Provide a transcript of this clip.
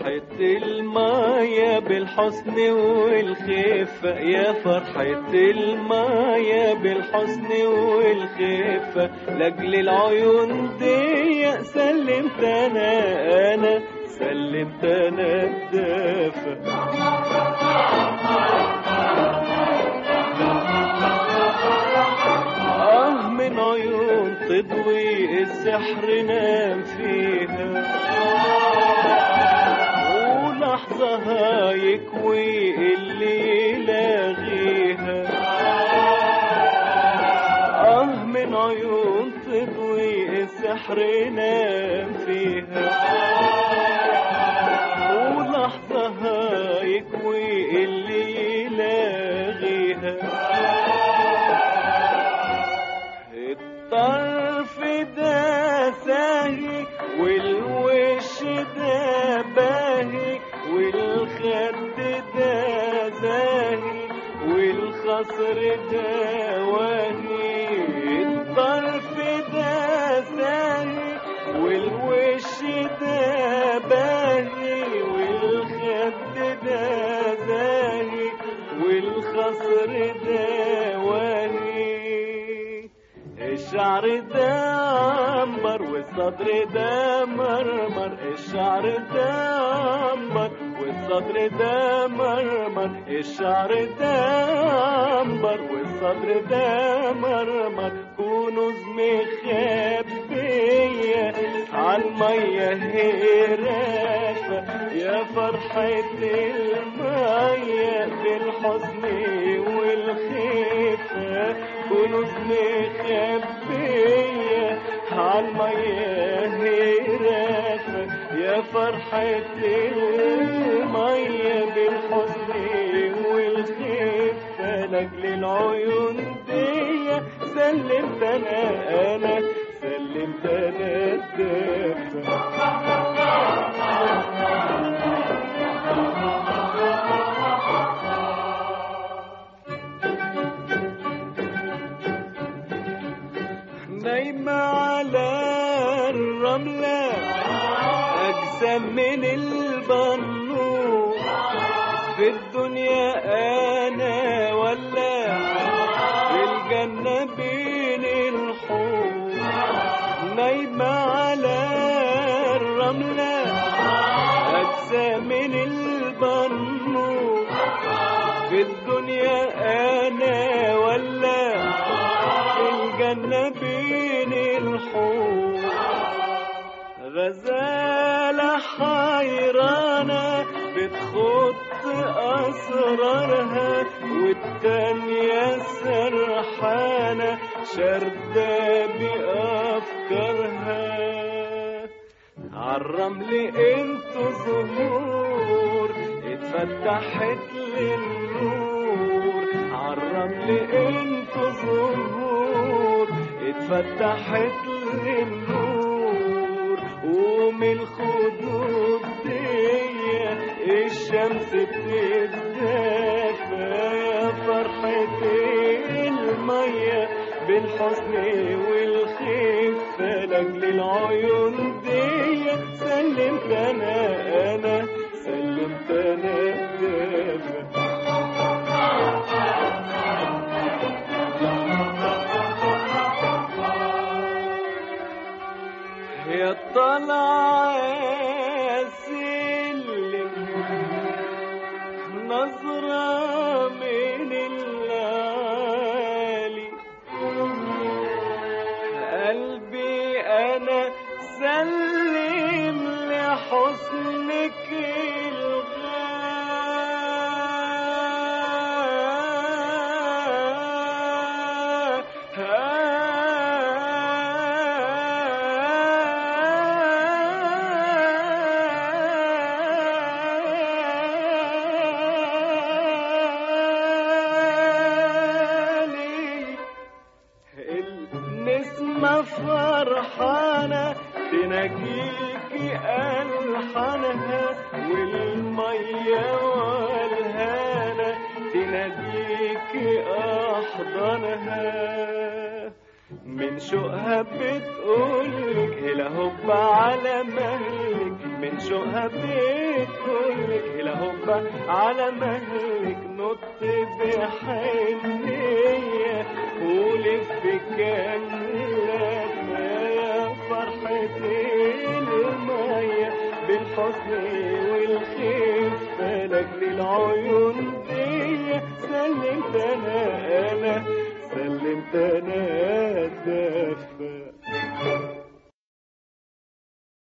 فرحة المايا بالحسن والخفة يا فرحة المايا بالحسن والخفة لأجل العيون دي سلمت أنا أنا سلمت أنا الدافة آه من عيون تضوي السحر نام فيها ولحظة يكوي اللي يلاغيها آه من عيون تضوي السحر نام فيها ولحظة يكوي اللي يلاغيها الطرف ده ساهي والوش ده باهي والخد ده زاهي والخصر ده واهي الطرف ده ساهي والوش ده باهي والخد ده زاهي والخصر ده واهي الشعر ده عنبر والصدر ده مرمر الشعر ده عنبر والصدر ده مرمر الشعر ده عنبر والصدر ده مرمر كنوز مخبية عالمية هرافة يا فرحة المية بالحزن والخفة كنوز مخبية عالمية هرافة يا فرحة المية بالحزن والخفة لأجل العيون دي سلمت أنا أنا سلمت أنا الدافع نايمة على الرملة أجسام من البنور في الدنيا أنا ولا في الجنة بين الحور نايمة على الرملة أجسام من البنور في الدنيا أنا ولا في الجنة بين الحور غزالة حيرانة بتخط أسرارها والتانية سرحانة شاردة بأفكارها عالرمل انتو زهور اتفتحت للنور عالرمل انتو زهور اتفتحت للنور ومن الخدود دي الشمس بتتدافى يا فرحة المية بالحزن والخفة لأجل العيون دي سلمت أنا أنا سلمت أنا الدافع يا طلع سلم نظرة من العالي قلبي أنا سلم لحسنك الغالي النسمة فرحانة تناجيكي ألحانها والمية والهانة تناديكي أحضانها من شوقها بتقولك إلى هب على مهلك من شوقها بتقولك هلا هوبا على مهلك نط بحنية ولف كاملة يا فرحة المية بالحزن والخفة لأجل العيون دي سلمت أنا أنا سلمت أنا الدفة